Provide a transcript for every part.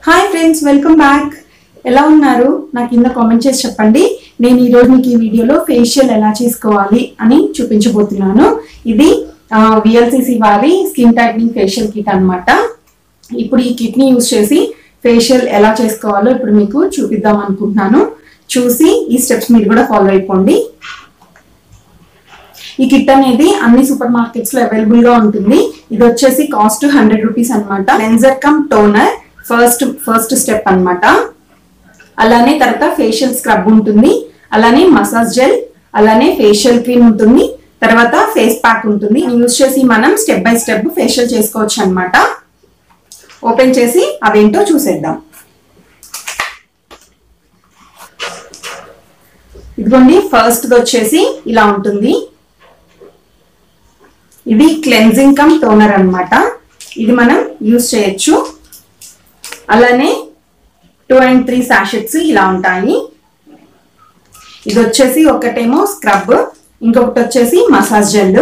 hi friends welcome back ఎలా ఉన్నారు నాకు కింద కామెంట్ చేసి చెప్పండి నేను ఈ రోజు మీకు ఈ వీడియోలో ఫేషియల్ ఎలా చేసుకోవాలి అని చూపించబోతున్నాను ఇది విఎల్సిసి వారి స్కిన్ టైట్నింగ్ ఫేషియల్ కిట్ అన్నమాట ఇప్పుడు ఈ కిట్ ని యూజ్ చేసి ఫేషియల్ ఎలా చేసుకోవాలో ఇప్పుడు మీకు చూపిద్దాం అనుకుంటున్నాను చూసి ఈ స్టెప్స్ మీరు కూడా ఫాలో అయిపోండి ఈ కిట్ అనేది అన్ని సూపర్ మార్కెట్స్ లో అవైలబుల్ గా ఉంటుంది ఇది వచ్చేసి కాస్ట్ హండ్రెడ్ రూపీస్ అనమాట cleanser cum toner first first step అన్నమాట అలానే తర్వాత ఫేషియల్ స్క్రబ్ ఉంటుంది అలానే మసాజ్ జెల్ అలానే ఫేషియల్ క్రీమ్ ఉంటుంది తర్వాత ఫేస్ ప్యాక్ ఉంటుంది యూజ్ చేసి మనం స్టెప్ బై స్టెప్ ఫేషియల్ చేసుకోవచ్చు అన్నమాట ఓపెన్ చేసి అవేంటో చూసేద్దాం ఇదిగోండి ఫస్ట్ వచ్చేసి ఇలా ఉంటుంది ఇది క్లెన్జింగ్ కమ్ టోనర్ అన్నమాట ఇది మనం యూజ్ చేయొచ్చు అలానే టూ అండ్ త్రీ సాషెట్స్ ఇలా ఉంటాయి ఇది వచ్చేసి ఒకటేమో స్క్రబ్ ఇంకొకటి వచ్చేసి మసాజ్ జెల్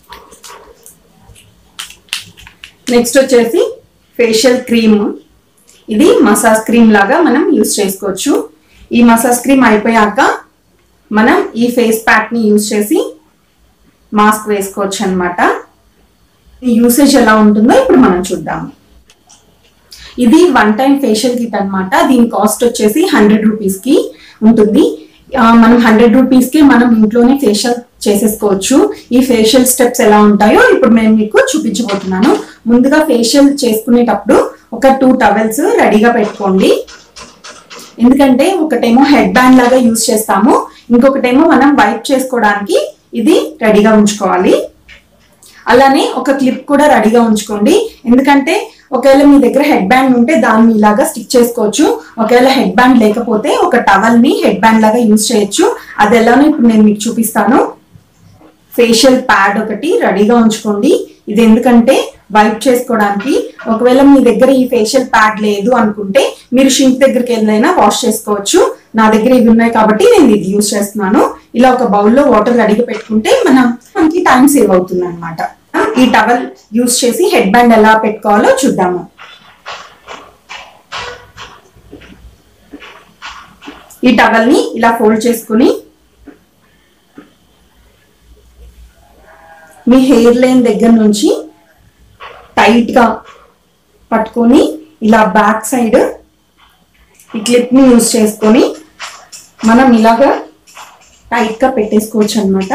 నెక్స్ట్ వచ్చేసి ఫేషియల్ క్రీమ్ ఇది మసాజ్ క్రీమ్ లాగా మనం యూజ్ చేసుకోవచ్చు ఈ మసాజ్ క్రీమ్ అయిపోయాక మనం ఈ ఫేస్ ప్యాక్ ని యూజ్ చేసి మాస్క్ వేసుకోవచ్చు అనమాట ఈ యూసేజ్ ఎలా ఉంటుందో ఇప్పుడు మనం చూద్దాము ఇది వన్ టైం ఫేషియల్ కిట్ అన్నమాట దీని కాస్ట్ వచ్చేసి హండ్రెడ్ రూపీస్ కి ఉంటుంది ఆ, మనం హండ్రెడ్ రూపీస్ కి మనం ఇంట్లోనే ఫేషియల్ చేసేసుకోవచ్చు ఈ ఫేషియల్ స్టెప్స్ ఎలా ఉంటాయో ఇప్పుడు నేను మీకు చూపించబోతున్నాను ముందుగా ఫేషియల్ చేసుకునేటప్పుడు ఒక టూ టవెల్స్ రెడీగా పెట్టుకోండి ఎందుకంటే ఒకటేమో హెడ్ బ్యాండ్ లాగా యూజ్ చేస్తాము ఇంకొకటేమో మనం వైప్ చేసుకోవడానికి ఇది రెడీగా ఉంచుకోవాలి అలానే ఒక క్లిప్ కూడా రెడీగా ఉంచుకోండి ఎందుకంటే ఒకవేళ మీ దగ్గర హెడ్ బ్యాండ్ ఉంటే దాన్ని ఇలాగా స్టిక్ చేసుకోవచ్చు ఒకవేళ హెడ్ బ్యాండ్ లేకపోతే ఒక టవల్ ని హెడ్ బ్యాండ్ లాగా యూజ్ చేయొచ్చు అది ఎలానో ఇప్పుడు నేను మీకు చూపిస్తాను ఫేషియల్ ప్యాడ్ ఒకటి రెడీగా ఉంచుకోండి ఇది ఎందుకంటే వైప్ చేసుకోవడానికి ఒకవేళ మీ దగ్గర ఈ ఫేషియల్ ప్యాడ్ లేదు అనుకుంటే మీరు షింక్ దగ్గరికి వెళ్ళైనా వాష్ చేసుకోవచ్చు నా దగ్గర ఇవి ఉన్నాయి కాబట్టి నేను ఇది యూజ్ చేస్తున్నాను ఇలా ఒక బౌల్లో వాటర్ రెడీగా పెట్టుకుంటే మనం మనకి టైం సేవ్ అవుతుంది అనమాట ఈ టవల్ యూజ్ చేసి హెడ్ బ్యాండ్ ఎలా పెట్టుకోవాలో చూద్దాము ఈ టవల్ ని ఇలా ఫోల్డ్ చేసుకుని మీ హెయిర్ లైన్ దగ్గర నుంచి టైట్ గా పట్టుకొని ఇలా బ్యాక్ సైడ్ ఈ క్లిప్ ని యూజ్ చేసుకొని మనం ఇలాగా టైట్ గా పెట్టేసుకోవచ్చు అనమాట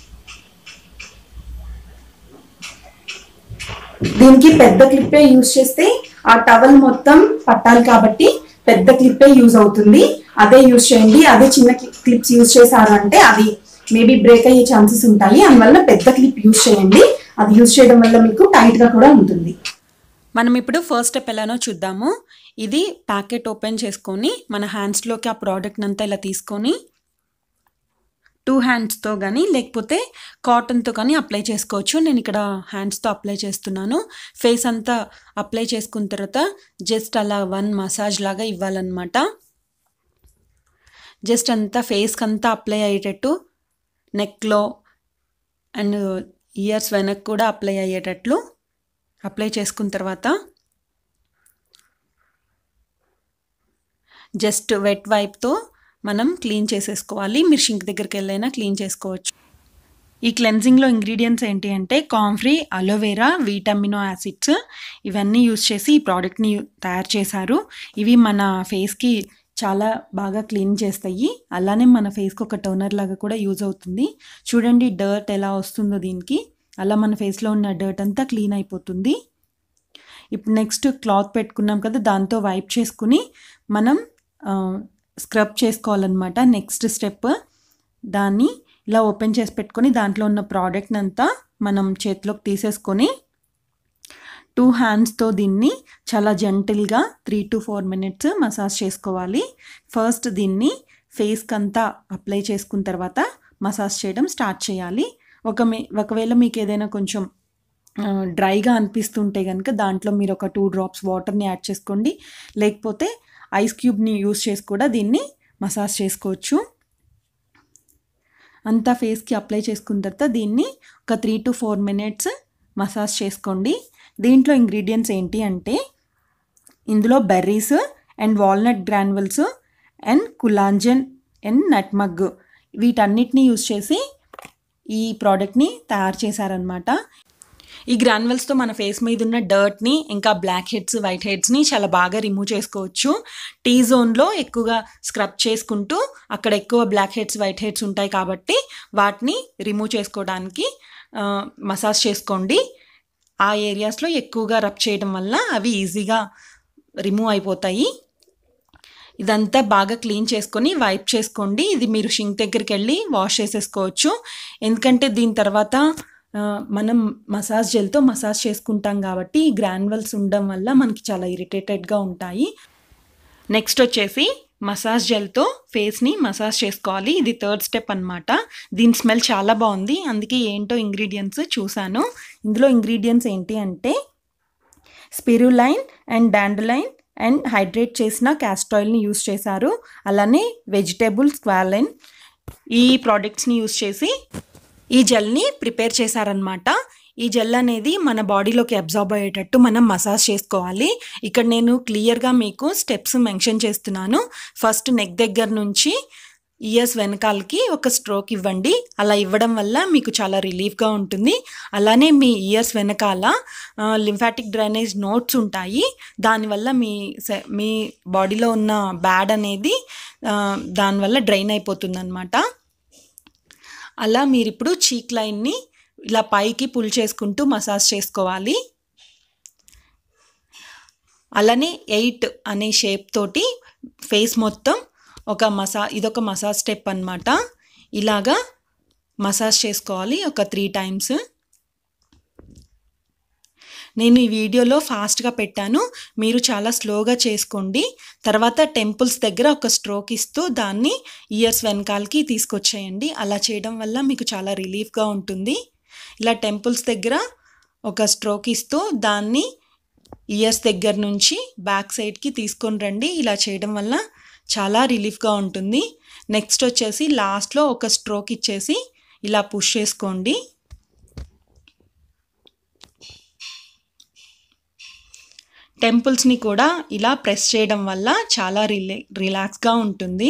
దీనికి పెద్ద క్లిప్పే యూజ్ చేస్తే ఆ టవల్ మొత్తం పట్టాలి కాబట్టి పెద్ద క్లిప్పే యూజ్ అవుతుంది అదే యూజ్ చేయండి అదే చిన్న క్లిప్స్ యూజ్ చేశారు అంటే అది మేబీ బ్రేక్ అయ్యే ఛాన్సెస్ ఉంటాయి అందువల్ల పెద్ద క్లిప్ యూజ్ చేయండి అది యూజ్ చేయడం వల్ల మీకు టైట్ గా కూడా ఉంటుంది మనం ఇప్పుడు ఫస్ట్ స్టెప్ ఎలానో చూద్దాము ఇది ప్యాకెట్ ఓపెన్ చేసుకొని మన హ్యాండ్స్లోకి ఆ ప్రోడక్ట్ అంతా ఇలా తీసుకొని టూ హ్యాండ్స్తో కానీ లేకపోతే కాటన్తో కానీ అప్లై చేసుకోవచ్చు నేను ఇక్కడ హ్యాండ్స్తో అప్లై చేస్తున్నాను ఫేస్ అంతా అప్లై చేసుకున్న తర్వాత జస్ట్ అలా వన్ మసాజ్ లాగా ఇవ్వాలన్నమాట జస్ట్ అంతా ఫేస్కి అంతా అప్లై అయ్యేటట్టు నెక్లో అండ్ ఇయర్స్ వెనక్కి కూడా అప్లై అయ్యేటట్లు అప్లై చేసుకున్న తర్వాత జస్ట్ వెట్ వైప్తో మనం క్లీన్ చేసేసుకోవాలి మీరు షింక్ దగ్గరికి వెళ్ళైనా క్లీన్ చేసుకోవచ్చు ఈ క్లెన్జింగ్లో ఇంగ్రీడియంట్స్ ఏంటి అంటే కాంఫ్రీ అలోవెరా వీటమినో యాసిడ్స్ ఇవన్నీ యూస్ చేసి ఈ ప్రోడక్ట్ని తయారు చేశారు ఇవి మన ఫేస్కి చాలా బాగా క్లీన్ చేస్తాయి అలానే మన ఫేస్కి ఒక టోనర్ లాగా కూడా యూజ్ అవుతుంది చూడండి డర్ట్ ఎలా వస్తుందో దీనికి అలా మన ఫేస్లో ఉన్న డర్ట్ అంతా క్లీన్ అయిపోతుంది ఇప్పుడు నెక్స్ట్ క్లాత్ పెట్టుకున్నాం కదా దాంతో వైప్ చేసుకుని మనం స్క్రబ్ చేసుకోవాలన్నమాట నెక్స్ట్ స్టెప్ దాన్ని ఇలా ఓపెన్ చేసి పెట్టుకొని దాంట్లో ఉన్న ప్రోడక్ట్ని అంతా మనం చేతిలోకి తీసేసుకొని టూ హ్యాండ్స్తో దీన్ని చాలా జెంటిల్గా three to four minutes massage చేసుకోవాలి ఫస్ట్ దీన్ని ఫేస్కి అంతా అప్లై చేసుకున్న తర్వాత మసాజ్ చేయడం స్టార్ట్ చేయాలి ఒక మీ ఒకవేళ మీకు ఏదైనా కొంచెం డ్రైగా అనిపిస్తుంటే కనుక దాంట్లో మీరు ఒక టూ డ్రాప్స్ వాటర్ని యాడ్ చేసుకోండి లేకపోతే ఐస్ క్యూబ్ని యూస్ చేసి కూడా దీన్ని మసాజ్ చేసుకోవచ్చు అంతా ఫేస్కి అప్లై చేసుకున్న తర్వాత దీన్ని ఒక three to four minutes massage చేసుకోండి దీంట్లో ఇంగ్రీడియంట్స్ ఏంటి అంటే ఇందులో berries and walnut granules and kulanjan and nutmeg వీటన్నిటిని యూస్ చేసి ఈ ప్రోడక్ట్ని తయారు చేశారనమాట ఈ గ్రాన్యువల్స్తో మన ఫేస్ మీద ఉన్న డర్ట్ని ఇంకా బ్లాక్ హెడ్స్ వైట్ హెడ్స్ని చాలా బాగా రిమూవ్ చేసుకోవచ్చు టీ జోన్లో ఎక్కువగా స్క్రబ్ చేసుకుంటూ అక్కడ ఎక్కువ బ్లాక్ హెడ్స్ వైట్ హెడ్స్ ఉంటాయి కాబట్టి వాటిని రిమూవ్ చేసుకోవడానికి ఆ, మసాజ్ చేసుకోండి ఆ ఏరియాస్లో ఎక్కువగా రబ్ చేయడం వల్ల అవి ఈజీగా రిమూవ్ అయిపోతాయి ఇదంతా బాగా క్లీన్ చేసుకొని వైప్ చేసుకోండి ఇది మీరు షింక్ దగ్గరికి వెళ్ళి వాష్ చేసేసుకోవచ్చు ఎందుకంటే దీని తర్వాత ఆ, మనం మసాజ్ జెల్తో మసాజ్ చేసుకుంటాం కాబట్టి ఈ గ్రాన్యువల్స్ ఉండడం వల్ల మనకి చాలా ఇరిటేటెడ్గా ఉంటాయి నెక్స్ట్ వచ్చేసి మసాజ్ జెల్తో ఫేస్ని మసాజ్ చేసుకోవాలి ఇది థర్డ్ స్టెప్ అన్నమాట దీని స్మెల్ చాలా బాగుంది అందుకే ఏంటో ఇంగ్రీడియంట్స్ చూశాను ఇందులో ఇంగ్రీడియంట్స్ ఏంటి అంటే spirulina and dandelion and hydrate చేసిన క్యాస్టర్ ఆయిల్ని యూస్ చేశారు అలానే వెజిటేబుల్ స్క్వాలైన్ ఈ ప్రోడక్ట్స్ని యూస్ చేసి ఈ జెల్ని ప్రిపేర్ చేశారనమాట ఈ జెల్ అనేది మన బాడీలోకి అబ్జార్బ్ అయ్యేటట్టు మనం మసాజ్ చేసుకోవాలి ఇక్కడ నేను క్లియర్గా మీకు స్టెప్స్ మెన్షన్ చేస్తున్నాను ఫస్ట్ నెక్ దగ్గర నుంచి ఇయర్స్ వెనకాలకి ఒక స్ట్రోక్ ఇవ్వండి అలా ఇవ్వడం వల్ల మీకు చాలా రిలీఫ్గా ఉంటుంది అలానే మీ ఇయర్స్ వెనకాల లింఫాటిక్ డ్రైనేజ్ నోట్స్ ఉంటాయి దానివల్ల మీ సె- మీ బాడీలో ఉన్న బ్యాడ్ అనేది ఆ, దానివల్ల డ్రైన్ అయిపోతుంది అనమాట అలా మీరు ఇప్పుడు చీక్ లైన్ని ఇలా పైకి పుల్ చేసుకుంటూ మసాజ్ చేసుకోవాలి అలానే ఎయిట్ అనే షేప్ తోటి ఫేస్ మొత్తం ఒక మసా ఇదొక మసాజ్ స్టెప్ అన్నమాట ఇలాగా మసాజ్ చేసుకోవాలి ఒక త్రీ టైమ్స్ నేను ఈ వీడియోలో ఫాస్ట్గా పెట్టాను మీరు చాలా స్లోగా చేసుకోండి తర్వాత టెంపుల్స్ దగ్గర ఒక స్ట్రోక్ ఇస్తూ దాన్ని ఇయర్స్ వెనకాలకి తీసుకొచ్చేయండి అలా చేయడం వల్ల మీకు చాలా రిలీఫ్గా ఉంటుంది ఇలా టెంపుల్స్ దగ్గర ఒక స్ట్రోక్ ఇస్తూ దాన్ని ఇయర్స్ దగ్గర నుంచి బ్యాక్ సైడ్కి తీసుకొని రండి ఇలా చేయడం వల్ల చాలా రిలీఫ్గా ఉంటుంది నెక్స్ట్ వచ్చేసి లాస్ట్లో ఒక స్ట్రోక్ ఇచ్చేసి ఇలా పుష్ చేసుకోండి టెంపుల్స్ని కూడా ఇలా ప్రెస్ చేయడం వల్ల చాలా రిలే రిలాక్స్గా ఉంటుంది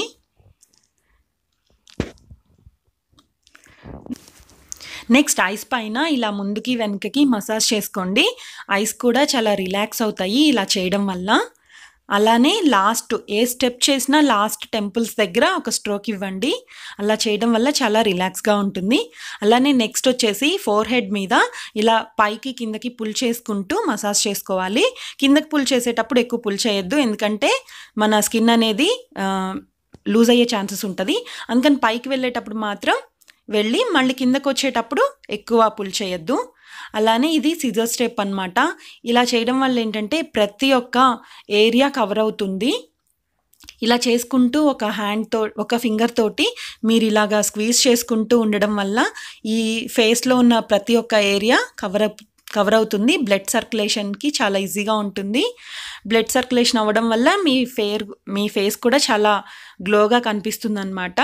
నెక్స్ట్ ఐస్ పైన ఇలా ముందుకి వెనకకి మసాజ్ చేసుకోండి ఐస్ కూడా చాలా రిలాక్స్ అవుతాయి ఇలా చేయడం వల్ల అలానే లాస్ట్ ఏ స్టెప్ చేసినా లాస్ట్ టెంపుల్స్ దగ్గర ఒక స్ట్రోక్ ఇవ్వండి అలా చేయడం వల్ల చాలా రిలాక్స్గా ఉంటుంది అలానే నెక్స్ట్ వచ్చేసి ఫోర్ హెడ్ మీద ఇలా పైకి కిందకి పుల్ చేసుకుంటూ మసాజ్ చేసుకోవాలి కిందకి పుల్ చేసేటప్పుడు ఎక్కువ పుల్ చేయొద్దు ఎందుకంటే మన స్కిన్ అనేది లూజ్ అయ్యే ఛాన్సెస్ ఉంటుంది అందుకని పైకి వెళ్ళేటప్పుడు మాత్రం వెళ్ళి మళ్ళీ కిందకు వచ్చేటప్పుడు ఎక్కువ పుల్ చేయొద్దు అలానే ఇది సిజర్ స్టెప్ అన్నమాట ఇలా చేయడం వల్ల ఏంటంటే ప్రతి ఒక్క ఏరియా కవర్ అవుతుంది ఇలా చేసుకుంటూ ఒక హ్యాండ్తో ఒక ఫింగర్ తోటి మీరు ఇలాగా స్క్వీజ్ చేసుకుంటూ ఉండడం వల్ల ఈ ఫేస్లో ఉన్న ప్రతి ఒక్క ఏరియా కవర్ అప్ కవర్ అవుతుంది బ్లడ్ సర్క్యులేషన్కి చాలా ఈజీగా ఉంటుంది బ్లడ్ సర్క్యులేషన్ అవ్వడం వల్ల మీ ఫేర్ మీ ఫేస్ కూడా చాలా గ్లోగా కనిపిస్తుంది అనమాట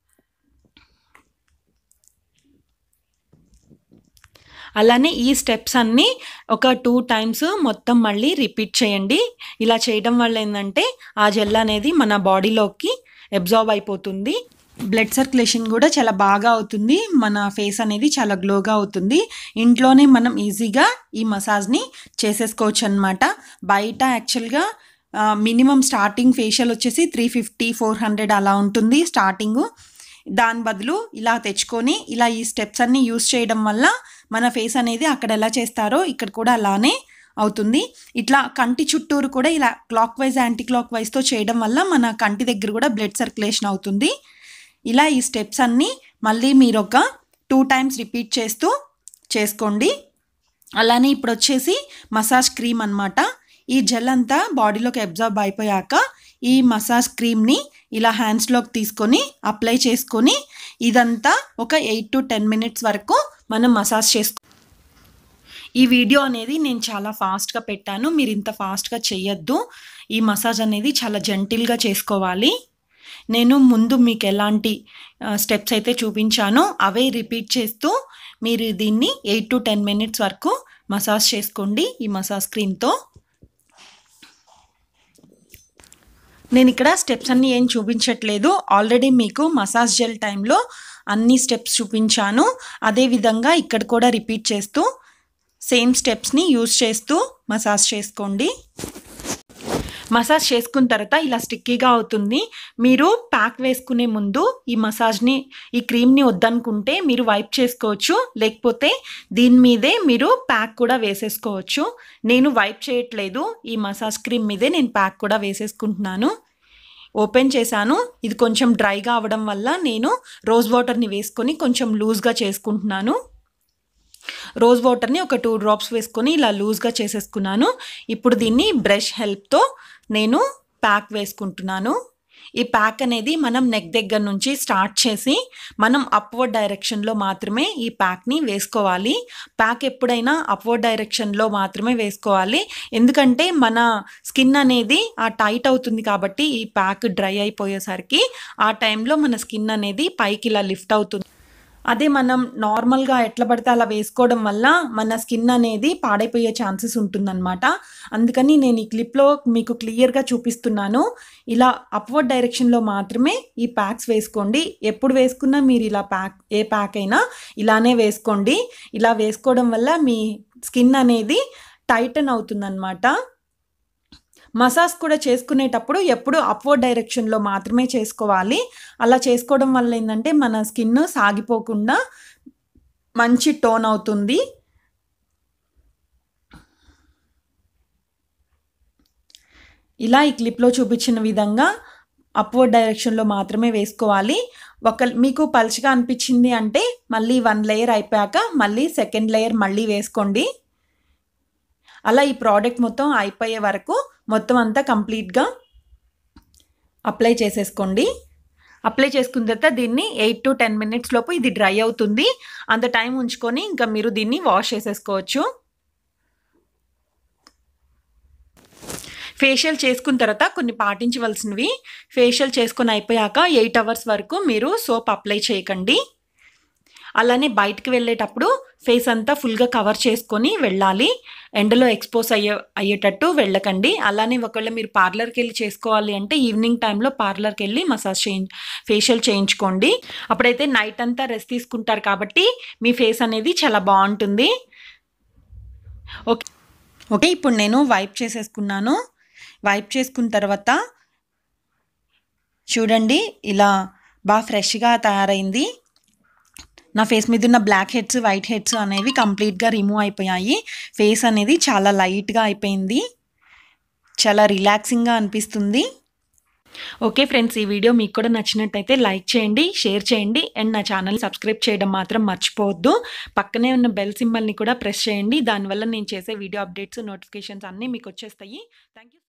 అలానే ఈ స్టెప్స్ అన్నీ ఒక టూ టైమ్స్ మొత్తం మళ్ళీ రిపీట్ చేయండి ఇలా చేయడం వల్ల ఏంటంటే ఆ జెల్ అనేది మన బాడీలోకి అబ్జార్బ్ అయిపోతుంది బ్లడ్ సర్క్యులేషన్ కూడా చాలా బాగా అవుతుంది మన ఫేస్ అనేది చాలా గ్లోగా అవుతుంది ఇంట్లోనే మనం ఈజీగా ఈ మసాజ్ని చేసేసుకోవచ్చు అనమాట బయట యాక్చువల్గా మినిమం స్టార్టింగ్ ఫేషియల్ వచ్చేసి త్రీ ఫిఫ్టీ ఫోర్ హండ్రెడ్ అలా ఉంటుంది స్టార్టింగు దాని బదులు ఇలా తెచ్చుకొని ఇలా ఈ స్టెప్స్ అన్ని యూస్ చేయడం వల్ల మన ఫేస్ అనేది అక్కడ ఎలా చేస్తారో ఇక్కడ కూడా అలానే అవుతుంది ఇట్లా కంటి చుట్టూరు కూడా ఇలా క్లాక్ వైజ్ యాంటీ క్లాక్ వైజ్తో చేయడం వల్ల మన కంటి దగ్గర కూడా బ్లడ్ సర్క్యులేషన్ అవుతుంది ఇలా ఈ స్టెప్స్ అన్నీ మళ్ళీ మీరు ఒక టూ టైమ్స్ రిపీట్ చేస్తూ చేసుకోండి అలానే ఇప్పుడు వచ్చేసి మసాజ్ క్రీమ్ అన్నమాట ఈ జెల్ అంతా బాడీలోకి అబ్జర్బ్ అయిపోయాక ఈ మసాజ్ క్రీమ్ని ఇలా హ్యాండ్స్లోకి తీసుకొని అప్లై చేసుకొని ఇదంతా ఒక ఎయిట్ టు టెన్ మినిట్స్ వరకు మనం మసాజ్ చేసుకో ఈ వీడియో అనేది నేను చాలా ఫాస్ట్గా పెట్టాను మీరు ఇంత ఫాస్ట్గా చేయొద్దు ఈ మసాజ్ అనేది చాలా జెంటిల్గా చేసుకోవాలి నేను ముందు మీకు ఎలాంటి స్టెప్స్ అయితే చూపించానో అవే రిపీట్ చేస్తూ మీరు దీన్ని ఎయిట్ టు టెన్ మినిట్స్ వరకు మసాజ్ చేసుకోండి ఈ మసాజ్ క్రీమ్తో నేను ఇక్కడ స్టెప్స్ అన్నీ ఏం చూపించట్లేదు ఆల్రెడీ మీకు మసాజ్ జెల్ టైంలో అన్ని స్టెప్స్ చూపించాను అదేవిధంగా ఇక్కడ కూడా రిపీట్ చేస్తూ సేమ్ స్టెప్స్ని యూస్ చేస్తూ మసాజ్ చేసుకోండి మసాజ్ చేసుకున్న తర్వాత ఇలా స్టిక్కీగా అవుతుంది మీరు ప్యాక్ వేసుకునే ముందు ఈ మసాజ్ని ఈ క్రీమ్ని వద్దనుకుంటే మీరు వైప్ చేసుకోవచ్చు లేకపోతే దీని మీదే మీరు ప్యాక్ కూడా వేసేసుకోవచ్చు నేను వైప్ చేయట్లేదు ఈ మసాజ్ క్రీమ్ మీదే నేను ప్యాక్ కూడా వేసేసుకుంటున్నాను ఓపెన్ చేశాను ఇది కొంచెం డ్రైగా అవ్వడం వల్ల నేను రోజ్ వాటర్ని వేసుకొని కొంచెం లూజ్గా చేసుకుంటున్నాను రోజ్ వాటర్ని ఒక టూ డ్రాప్స్ వేసుకొని ఇలా లూజ్గా చేసేసుకున్నాను ఇప్పుడు దీన్ని బ్రష్ హెల్ప్తో నేను ప్యాక్ వేసుకుంటున్నాను ఈ ప్యాక్ అనేది మనం నెక్ దగ్గర నుంచి స్టార్ట్ చేసి మనం అప్వర్డ్ డైరెక్షన్లో మాత్రమే ఈ ప్యాక్ని వేసుకోవాలి ప్యాక్ ఎప్పుడైనా అప్వర్డ్ డైరెక్షన్లో మాత్రమే వేసుకోవాలి ఎందుకంటే మన స్కిన్ అనేది ఆ టైట్ అవుతుంది కాబట్టి ఈ ప్యాక్ డ్రై అయిపోయేసరికి ఆ టైంలో మన స్కిన్ అనేది పైకి ఇలా లిఫ్ట్ అవుతుంది అదే మనం నార్మల్గా ఎట్లా పడితే అలా వేసుకోవడం వల్ల మన స్కిన్ అనేది పాడైపోయే ఛాన్సెస్ ఉంటుందన్నమాట అందుకని నేను ఈ క్లిప్లో మీకు క్లియర్గా చూపిస్తున్నాను ఇలా అప్వర్డ్ డైరెక్షన్లో మాత్రమే ఈ ప్యాక్స్ వేసుకోండి ఎప్పుడు వేసుకున్నా మీరు ఇలా ప్యాక్ ఏ ప్యాక్ అయినా ఇలానే వేసుకోండి ఇలా వేసుకోవడం వల్ల మీ స్కిన్ అనేది టైటన్ అవుతుందన్నమాట మసాజ్ కూడా చేసుకునేటప్పుడు ఎప్పుడు అప్వర్డ్ డైరెక్షన్లో మాత్రమే చేసుకోవాలి అలా చేసుకోవడం వల్ల ఏంటంటే మన స్కిన్ సాగిపోకుండా మంచి టోన్ అవుతుంది ఇలా ఈ క్లిప్లో చూపించిన విధంగా అప్వర్డ్ డైరెక్షన్లో మాత్రమే వేసుకోవాలి ఒక మీకు పలుచగా అనిపించింది అంటే మళ్ళీ వన్ లేయర్ అయిపోయాక మళ్ళీ సెకండ్ లేయర్ మళ్ళీ వేసుకోండి అలా ఈ ప్రోడక్ట్ మొత్తం అయిపోయే వరకు మొత్తం అంతా కంప్లీట్గా అప్లై చేసేసుకోండి అప్లై చేసుకున్న తర్వాత దీన్ని ఎయిట్ టు టెన్ మినిట్స్ లోపు ఇది డ్రై అవుతుంది అంత టైం ఉంచుకొని ఇంకా మీరు దీన్ని వాష్ చేసేసుకోవచ్చు ఫేషియల్ చేసుకున్న తర్వాత కొన్ని పాటించవలసినవి ఫేషియల్ చేసుకొని అయిపోయాక ఎయిట్ అవర్స్ వరకు మీరు సోప్ అప్లై చేయకండి అలానే బయటకు వెళ్ళేటప్పుడు ఫేస్ అంతా ఫుల్గా కవర్ చేసుకొని వెళ్ళాలి ఎండలో ఎక్స్పోజ్ అయ్యే అయ్యేటట్టు వెళ్ళకండి అలానే ఒకవేళ మీరు పార్లర్కి వెళ్ళి చేసుకోవాలి అంటే ఈవినింగ్ టైంలో పార్లర్కి వెళ్ళి మసాజ్ చేయించ ఫేషియల్ చేయించుకోండి అప్పుడైతే నైట్ అంతా రెస్ట్ తీసుకుంటారు కాబట్టి మీ ఫేస్ అనేది చాలా బాగుంటుంది ఓకే ఓకే ఇప్పుడు నేను వైప్ చేసేసుకున్నాను వైప్ చేసుకున్న తర్వాత చూడండి ఇలా బాగా ఫ్రెష్గా తయారైంది నా ఫేస్ మీద ఉన్న బ్లాక్ హెడ్స్ వైట్ హెడ్స్ అనేవి కంప్లీట్గా రిమూవ్ అయిపోయాయి ఫేస్ అనేది చాలా లైట్గా అయిపోయింది చాలా రిలాక్సింగ్గా అనిపిస్తుంది ఓకే ఫ్రెండ్స్ ఈ వీడియో మీకు కూడా నచ్చినట్టయితే లైక్ చేయండి షేర్ చేయండి అండ్ నా ఛానల్ సబ్స్క్రైబ్ చేయడం మాత్రం మర్చిపోవద్దు పక్కనే ఉన్న బెల్ సింబల్ని కూడా ప్రెస్ చేయండి దానివల్ల నేను చేసే వీడియో అప్డేట్స్ నోటిఫికేషన్స్ అన్నీ మీకు వచ్చేస్తాయి థ్యాంక్ యూ